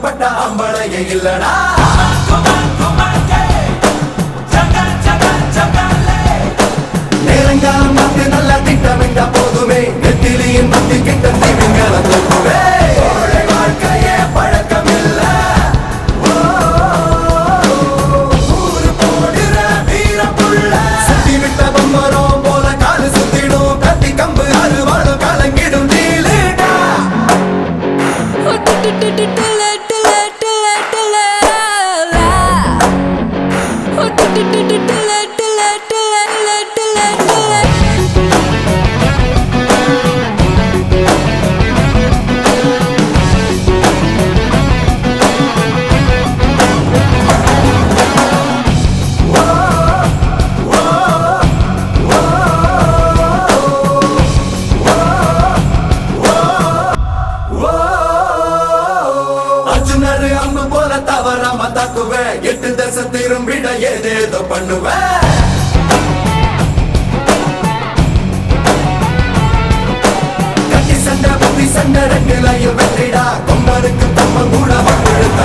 கஷ்டப்பட்ட அம்பளைய இல்லடா நேரங்காலம் பார்த்து நல்லா திட்டமிட்ட போதுமே நெத்திலியின் மத்தி கிட்ட தீவிங்களை தூக்குவே கோழை வாழ்க்கையே பழக்கமில்ல ஓ, ஊரு போடுற வீரப்புள்ள. சுத்தி விட்ட பம்பரம் போல காலு சுத்திடும் கத்தி கம்பு அறுவாளும் கலங்கிடும் நீலிடா அர்ஜுனர் அம்பு போல தவறாம தாக்குவேன் எட்டு தசை திரும்பிட ஏதேதோ பண்ணுவேன் கட்டி சண்டை புத்தி சண்டை ரெண்டுலையும் வெற்றிடா கொம்பனுக்கு தம்ம கூட வம்பிழுத்த